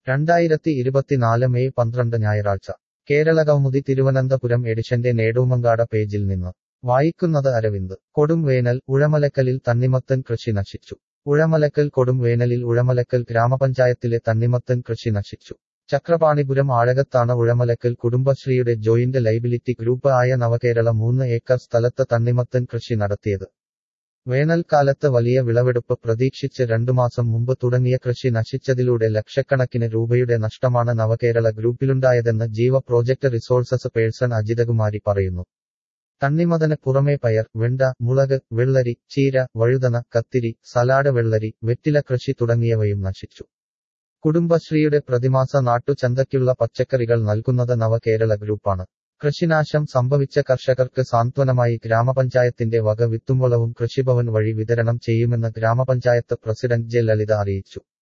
രണ്ടായിരത്തി ഇരുപത്തിനാല് മെയ് പന്ത്രണ്ട് ഞായറാഴ്ച കേരള കൗമുദി തിരുവനന്തപുരം എഡിഷന്റെ നേടൂമങ്കാട പേജിൽ നിന്ന് വായിക്കുന്നത് അരവിന്ദ് കൊടും വേനൽ ഉഴമലക്കലിൽ തണ്ണിമത്തൻ കൃഷി നശിച്ചു ഉഴമലക്കൽ കൊടും വേനലിൽ ഉഴമലക്കൽ ഗ്രാമപഞ്ചായത്തിലെ തണ്ണിമത്തൻ കൃഷി നശിച്ചു ചക്രപാണിപുരം ആഴകത്താണ് ഉഴമലക്കൽ കുടുംബശ്രീയുടെ ജോയിന്റ് ലൈബിലിറ്റി ഗ്രൂപ്പ് ആയ നവകേരള മൂന്ന് ഏക്കർ സ്ഥലത്ത് തണ്ണിമത്തൻ കൃഷി നടത്തിയത് വേനൽക്കാലത്ത് വലിയ വിളവെടുപ്പ് പ്രതീക്ഷിച്ച് രണ്ടു മാസം മുമ്പ് തുടങ്ങിയ കൃഷി നശിച്ചതിലൂടെ ലക്ഷക്കണക്കിന് രൂപയുടെ നഷ്ടമാണ് നവകേരള ഗ്രൂപ്പിലുണ്ടായതെന്ന് ജീവ പ്രോജക്ട് റിസോഴ്സസ് പേഴ്സൺ അജിതകുമാരി പറയുന്നു തണ്ണിമതന് പുറമേ പയർ വെണ്ട മുളക് വെള്ളരി ചീര വഴുതന കത്തിരി സലാഡ് വെള്ളരി വെറ്റില കൃഷി തുടങ്ങിയവയും നശിച്ചു കുടുംബശ്രീയുടെ പ്രതിമാസ നാട്ടുചന്തയ്ക്കുള്ള പച്ചക്കറികൾ നൽകുന്നത് നവകേരള ഗ്രൂപ്പാണ് കൃഷിനാശം സംഭവിച്ച കർഷകർക്ക് സാന്ത്വനമായി ഗ്രാമപഞ്ചായത്തിന്റെ വക വിത്തുംവളവും കൃഷിഭവൻ വഴി വിതരണം ചെയ്യുമെന്ന് ഗ്രാമപഞ്ചായത്ത് പ്രസിഡന്റ് ജെ ലളിത അറിയിച്ചു